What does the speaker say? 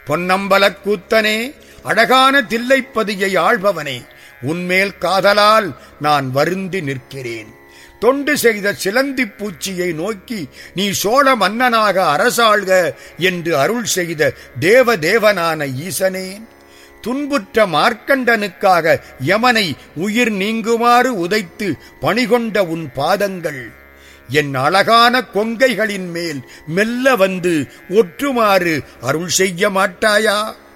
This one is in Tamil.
பொன்னம்பலக் கூத்தனே அழகான தில்லைப்பதியை ஆள்பவனே உன்மேல் காதலால் நான் வருந்தி நிற்கிறேன் தொண்டு செய்த சிலந்திப் பூச்சியை நோக்கி நீ சோழ மன்னனாக அரசாள்க என்று அருள் செய்த தேவ தேவனான ஈசனே துன்புற்ற மார்க்கண்டனுக்காக யமனை உயிர் நீங்குமாறு உதைத்து பணிகொண்ட உன் பாதங்கள் என் அழகான கொங்கைகளின் மேல் மெல்ல வந்து ஒற்றுமாறு அருள் செய்ய மாட்டாயா